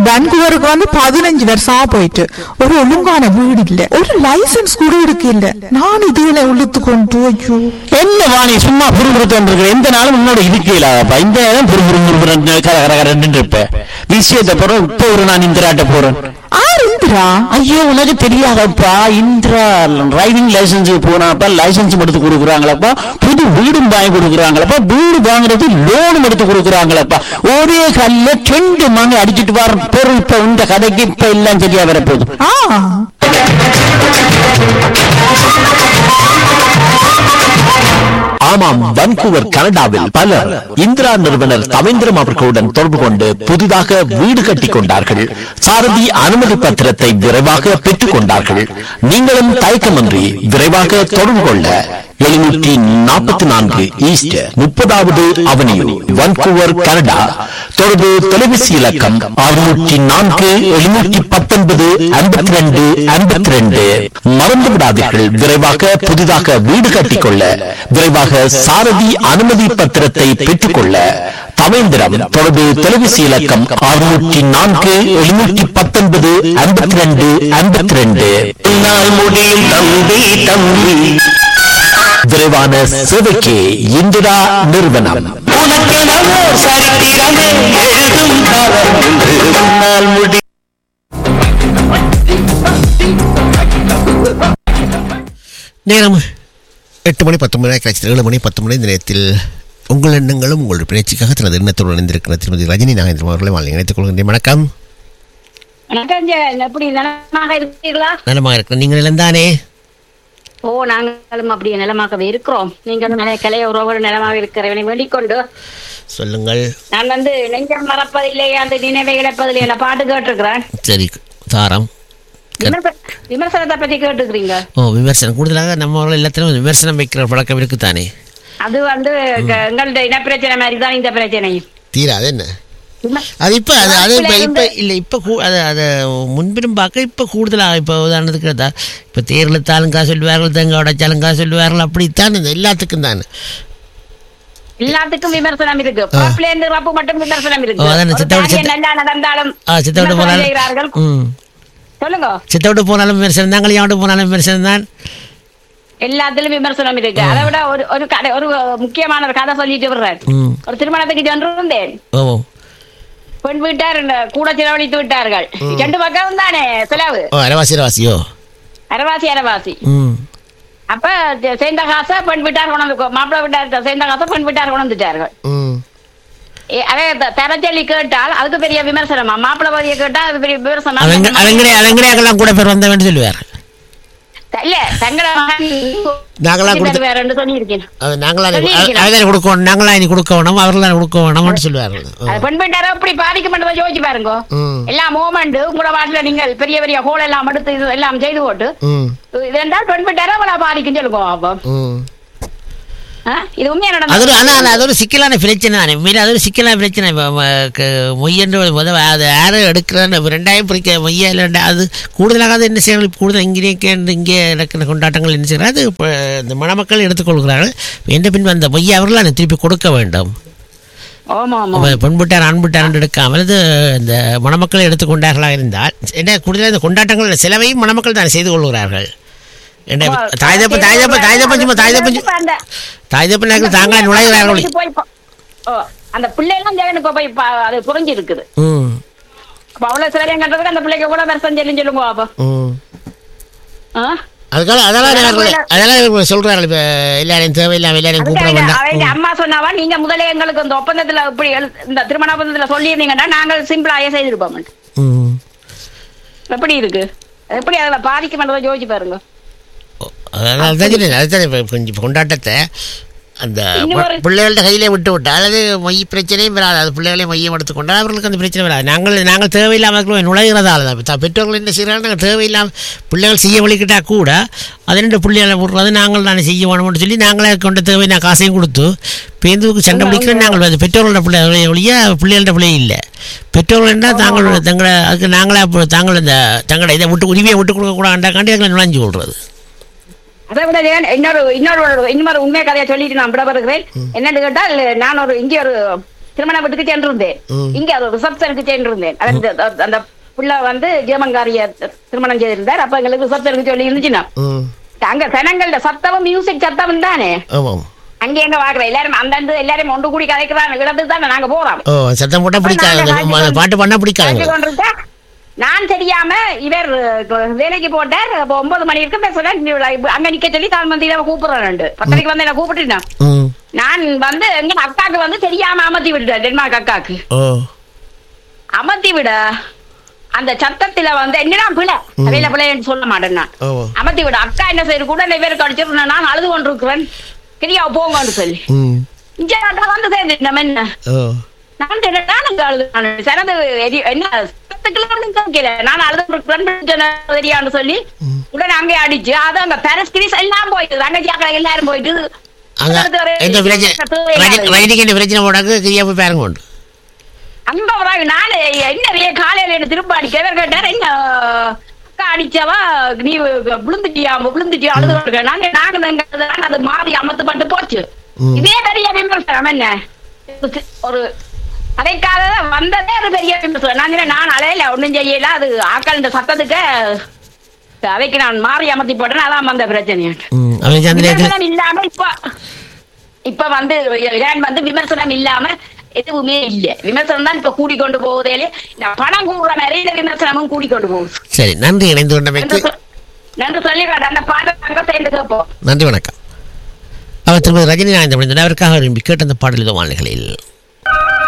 வான்கூவருக்கு வந்து பதினஞ்சு வருஷமா போயிட்டு ஒரு ஒழுங்கான வீடு இல்ல ஒரு லைசன்ஸ் கூட இருக்கு இல்ல நான் இதுல உள்ளுத்து கொண்டு ஐயோ என்ன வாணி சும்மா புறுபுறுத்து இருக்கிற எந்த நாளும் உன்னோட இருக்கலாப்பா இந்த நேரம் புறுபுறு புறுபுறு கர கர கரன்னு இருப்ப விஷயத்தை போறோம் இப்போ ஒரு நான் இந்திராட்ட போறேன் ஆர் இந்திரா ஐயோ உனக்கு தெரியாதப்பா இந்திரா டிரைவிங் லைசன்ஸ் போனாப்பா லைசன்ஸ் எடுத்து கொடுக்குறாங்களப்பா புது வீடும் வாங்கி கொடுக்குறாங்களப்பா வீடு வாங்குறது லோனும் எடுத்து கொடுக்குறாங்களப்பா ஒரே கல்ல ரெண்டு மணி அடிச்சிட்டு வர பொருள் இப்ப இந்த கதைக்கு இப்ப எல்லாம் சரியா வரப்போகுது ஆ ஆமாம் வன்கூவர் கனடாவில் பலர் இந்திரா நிறுவனர் தவேந்திரம் அவர்களுடன் தொடர்பு கொண்டு புதிதாக வீடு கட்டிக் கொண்டார்கள் சாரதி அனுமதி பத்திரத்தை விரைவாக பெற்றுக் கொண்டார்கள் நீங்களும் தயக்கமின்றி விரைவாக தொடர்பு கொள்ள எழுநூற்றி நாற்பத்தி நான்கு ஈஸ்ட் முப்பதாவது அவனியூ வன்கூவர் கனடா தொடர்பு தொலைபேசி இலக்கம் அறுநூற்றி நான்கு எழுநூற்றி பத்தொன்பது ஐம்பத்தி ரெண்டு ஐம்பத்தி ரெண்டு மறந்து விடாதீர்கள் விரைவாக புதிதாக வீடு கட்டிக்கொள்ள விரைவாக சாரதி அனுமதி பத்திரத்தை பெற்றுக்கொள்ள தவேந்திரம் தொடர்பு தொலைபேசி இலக்கம் அறுநூற்றி நான்கு எழுநூற்றி பத்தொன்பது ஐம்பத்தி ரெண்டு ஐம்பத்தி ரெண்டு நாள் முடியும் தம்பி தம்பி விரைவான சேவைக்கு இந்திரா நிறுவனம் உனக்கெனவோ சரித்திரமே எழுதும் காலம் என்று முன்னால் முடி நேரம் எட்டு மணி பத்து மணி கழிச்சு ஏழு மணி பத்து மணி இந்த நேரத்தில் உங்கள் எண்ணங்களும் உங்களுடைய பேச்சுக்காக தனது எண்ணத்தோடு இணைந்திருக்கிற திருமதி ரஜினி நாகேந்திரம் அவர்களை வாழ்க்கை இணைத்துக் கொள்கின்றேன் வணக்கம் வணக்கம் ஜெயன். எப்படி நலமாக இருக்கீங்களா நலமாக இருக்கிறேன் நீங்கள் இழந்தானே ஓ நாங்களும் அப்படி நலமாகவே இருக்கிறோம் நீங்களும் நிறைய கலைய உறவுகள் நலமாக இருக்கிறவனை வேண்டிக் கொண்டு சொல்லுங்கள் நான் வந்து நெஞ்சம் மறப்பதில்லை அந்த நினைவை இழப்பதில்லை என பாட்டு கேட்டிருக்கிறேன் சரி தாரம் விமர்ச- விமர்சனத்தை பத்தி கேட்டுக்கிறீங்க ஓ விமர்சனம் கூடுதலாக நம்ம அவர்கள் எல்லாத்திலும் விமர்சனம் வைக்கிற பழக்கம் இருக்குத்தானே அது வந்து க- எங்கள்ட்ட இனப்பிரச்சனை மாதிரி தான் இந்த பிரச்சனையும் தீராது என்ன விம- அது இப்போ அது அது இப்போ நாட்டில இப்போ இருந்து- இல்லை இப்போ கூ அது அது முன்பிலும் பார்க்க இப்போ கூடுதலாக இப்போ உதாரணத்துக்கு தா இப்போ தேர்தலுத்தாலும் காசு சொல்லுவார்கள் தேங்காய் உடைச்சாலும் காசு சொல்லுவார்கள் அப்படித்தான் இந்த எல்லாத்துக்கும் தான் எல்லாத்துக்கும் விமர்சனம் இருக்கு பிறப்புல இருந்து இறப்பு மட்டும் விமர்சனம் இருக்கு ஓ, அதானே, ஒரு சித்தோடு காரியம் சித்த- நல்லா நடந்தாலும் ஆ சித்தவிட்டு விமர்சனம் செய்கிறார்கள் போனாலும் ம் சொல்லுங்க சித்தவிட்டு போனாலும் விமர்சனம் தான் கல்யாணம் போனாலும் விமர்சனம் தான் எல்லாத்திலும் விமர்சனம் இருக்கு அதை விட ஒரு ஒரு கதை ஒரு முக்கியமான ஒரு கதை சொல்லிட்டு விடுறேன் ம் ஒரு திருமணத்துக்கு சென்றிருந்தேன் ஓ பெண் வீட்டார் இந்த கூட செலவழித்து விட்டார்கள் ரெண்டு பக்கம் தானே செலவு ஓ அரவாசி அரவாசியோ அரவாசி அரவாசி ம் அப்ப செ- சேர்ந்த காசை பெண் வீட்டார் கொண்டு வந்து மாப்பிள்ளை வீட்டார் சேர்ந்த காசை பெண் வீட்டார் கொண்டு வந்துட்டார்கள் ம் ஏ, அதே த- தரச்சொல்லி கேட்டால் அதுக்கு பெரிய விமர்சனமா மாப்பிள்ளை பதிய கேட்டா அது பெரிய விமர்சனம் அவங்க அவங்களே அவங்களையாக்கெல்லாம் கூட பேர் வந்தவன் சொல்லுவார் இல்ல தங்கட மகன் நாங்களாம் கொடுத்து- வேறன்னு சொல்லியிருக்கேன் அது நாங்களா சொல்லியிருக்கிறேன். அவதானே கொடுக்கணும் நாங்களா இனி கொடுக்க வேணும் அவர்களாம் கொடுக்க வேணும்னு சொல்லுவார்கள் அது பெண் வீட்டார எப்படி பாதிக்கப்பட்டதை யோசிச்சு பாருங்க ம். எல்லாம் மூமெண்ட் உங்களோட வாட்டில நீங்கள் பெரிய பெரிய ஹோல் எல்லாம் எடுத்து இது எல்லாம் செய்து போட்டு ம் இது என்றால் பெண் வீட்டார அவ்வளவு பாதிக்கும் சொல்லுங்க அப்போ ம் ஆ? இது உண்மையா அது நடந்தது ஒரு ஆனால் அது ஒரு சிக்கலான பிரச்சனை தானே உண்மையில அது ஒரு சிக்கலான பிரச்சனை இப்போ மொய்யன்ற முத அது யாரும் எடுக்கிறன்னு ரெண்டாயிரம் பிரிக்க மொய்ய இல்லை அது கூடுதலாக அது என்ன செய்யணும் கூடுதல் இங்கே கேண்டு இங்கே நடக்கிற கொண்டாட்டங்கள் என்ன செய்யறாங்க அது இப்போ இந்த மணமக்கள் எடுத்துக்கொள்கிறார்கள் எந்த பின் அந்த மொய்யை அவர்கள் திருப்பி கொடுக்க வேண்டும் ஆமா ஆமா அப்ப பெண்புட்டார் ஆண்புட்டார் எடுக்காமல் இது இந்த மணமக்களை எடுத்துக்கொண்டார்களாக இருந்தால் என்ன கூடுதலாக இந்த கொண்டாட்டங்கள் செலவையும் மணமக்கள் தான் செய்து கொள்கிறார்கள் என்ன தாய் தப்ப தாய் தப்ப தாய் தப்ப சும்மா தாய் தப்ப இப்ப அந்த- தாய் தப்பனாக்கள் தாங்களே நுழைகிறார்கள் போய் பா- ஓ, அந்த பிள்ளை எல்லாம் ஜெகனுக்கு போய் பா- அது புரிஞ்சு இருக்குது ம் அப்ப அவ்வளவு சிலரையும் கட்டுறதுக்கு அந்த பிள்ளைக்கு கூட வருஷம் சொல்லி சொல்லுங்க அப்போ ம் ஆ? அதுக்காக அதெல்லாம் நேர்கள் அதெல்லாம் இவங்க சொல்றார்கள் இப்போ எல்லாரையும் தேவையில்லாம எல்லாரையும் கூப்பிட அதுக்காக வேண்டாம் அவங்க அம்மா சொன்னாவா நீங்க முதல்ல எங்களுக்கு இந்த ஒப்பந்தத்துல இப்படி எழு- இந்த திருமண ஒப்பந்தத்துல சொல்லியிருந்தீங்கன்னா நாங்கள் சிம்பிளாயே செய்திருப்போம் ம் எப்படி இருக்கு எப்படி அதில் பாதிக்க மாட்டதை யோசிச்சு பாருங்க அதனால தான் சொன்னேன் அதுதான் இப்போ கொஞ்சம் இப்ப கொண்டாட்டத்தை அந்த இன்னொரு- பிள்ளைகள்ட்ட கையிலே விட்டு விட்டால் அது மைய பிரச்சனையும் வராது அது பிள்ளைகளையும் மையம் எடுத்துக்கொண்டால் அவர்களுக்கு அந்த பிரச்சனை வராது நாங்கள் நாங்கள் தேவையில்லாமல் நுழைகிறதால தான் த- பெற்றோர்கள் என்ன செய்கிறாங்க நாங்கள் தேவையில்லாமல் பிள்ளைகள் செய்ய வழிக்கிட்டா கூட அது ரெண்டு பிள்ளைகளை விடுறது நாங்கள் தானே செய்ய வேணும்னு சொல்லி நாங்களே கொண்ட தேவை நான் காசையும் கொடுத்து பேருந்துக்கு சண்டை பிடிக்கிறோம் நாங்கள் அது பெற்றோர்களோட பிள்ளை ஒழிய பிள்ளைகளோட பிள்ளை இல்லை பெற்றோர்கள் என்ன தாங்கள் தங்களை அதுக்கு நாங்களே அப்போ தாங்கள் இந்த தங்களை இதை விட்டு உரிமையை விட்டு கொடுக்கக்கூடாண்டாக்காண்டி எங்களை நுழைஞ்சு விடுறது அதை விட ஏன் இன்னொரு இன்னொரு இன்னொரு உண்மை கதையை சொல்லிட்டு நான் விட வருகிறேன் என்னன்னு கேட்டால் நான் ஒரு இங்கே ஒரு திருமண வீட்டுக்கு சென்றிருந்தேன் ம். இங்க அது ரிசப்ஷனுக்கு சென்றிருந்தேன் அது அந்த- அந்த பிள்ளை வந்து ஜெர்மன்காரிய திருமணம் செய்திருந்தார் அப்ப எங்களுக்கு ரிசப்ஷனுக்கு சொல்லி இருந்துச்சுன்னா ம் அங்க சனங்களோட சத்தமும் மியூசிக் சத்தமும் தானே ஆமாம் அங்க எங்க பாக்குற எல்லாரும் அந்தந்த எல்லாரும் ஒன்று கூடி கதைக்கிறாங்க இடத்துக்கு தானே நாங்க போறோம் ஓ சத்தம் போட்டால் பிடிக்காது அந்த அந்த பாட்டு பண்ணால் பிடிக்காது காய்ச்சி கொண்டிருந்தா, நான் தெரியாம இவர் அஹ், வேலைக்கு போட்டார் அப்ப ஒன்பது மணி இருக்கு பேசுறேன் நீ இவ்வளவு அங்க நிக்க சொல்லி தான் வந்து இவன் கூப்பிடுறேன் பத்தரைக்கு வந்து என்ன கூப்பிட்டுட்டான் ம் நான் வந்து எங்க அக்காக்கு வந்து தெரியாம அமர்த்தி விட்டுட்டேன் டென்மார்க் அக்காக்கு ஓ அமர்த்தி விட அந்த சத்தத்துல வந்து என்னடா பிள்ளை தலையில பிள்ளைன்னு சொல்ல மாட்டேன் நான் ஓ அமர்த்தி விட அக்கா என்ன செய்ய கூட பேர் கடிச்சிருந்தேன் நான் அழுது கொண்டிருக்கிறேன் சரியா போங்கன்னு சொல்லி ம் இங்க நான் வந்து சேர்ந்துட்டேன் நம்ம என்ன ஓ நான் நானுங்க அழுது நான் சிறந்து எரி- என்ன சத்தத்துக்குள்ள கேட்கல நான் அழுது தெரியான்னு சொல்லி உடனே அங்கே அடிச்சு அது அந்த பெரஸ்கிரிஸ் எல்லாம் போயிட்டு தங்கச்சி அக்கா எல்லாரும் போயிட்டு அங்க அடுத்து ஒரு- எந்த பிரச்சனை ரஜி- ரஜினிக்கு என்ன பிரச்சனை போடாக்கு கிரியா போய் பாருங்க உண்டு அங்க வராங்க நான் என்ன ரே- காலையில என்ன திரும்ப அடிக்க இவர் கேட்டார் என்ன அக்கா அடிச்சவா நீ விழுந்துட்டியா விழுந்துட்டியா அழுது கொண்டிருக்க. நாங்க நாங்க எங்க அது மாறி அமர்த்தப்பட்டு போச்சு ம். இதே பெரிய விமர்சனம் என்ன ஒரு அதைக்காக வந்ததே ஒரு பெரிய விமர்சனம் நான் சொன்னேன், நான் அலையில ஒண்ணும் செய்யல அது ஆக்கள் இந்த சத்தத்துக்கு அதைக்கு நான் மாறி அமர்த்தி போட்டேன் அதான் வந்த பிரச்சனை ம் அவன் சந்திரேக்கு விமர்சனம் இல்லாம இப்ப இப்ப வந்து இரான் வந்து விமர்சனம் இல்லாம எதுவுமே இல்ல விமர்சனம் தான் இப்ப கூடிக்கொண்டு போகுதே இந்த பணம் கூடுற நிறைய விமர்சனமும் கூடிக்கொண்டு போகுது சரி நன்றி இணைந்து நன்றி கொண்டமைக்கு சொ- நன்றி சொல்லி அந்த பாட்டை அங்க சேர்ந்து கேட்போம் நன்றி வணக்கம் அவர் திருமதி ரஜினி நாயந்த அவருக்காக விரும்பி கேட்ட அந்த பாடல் இதோ வானிலைகளில்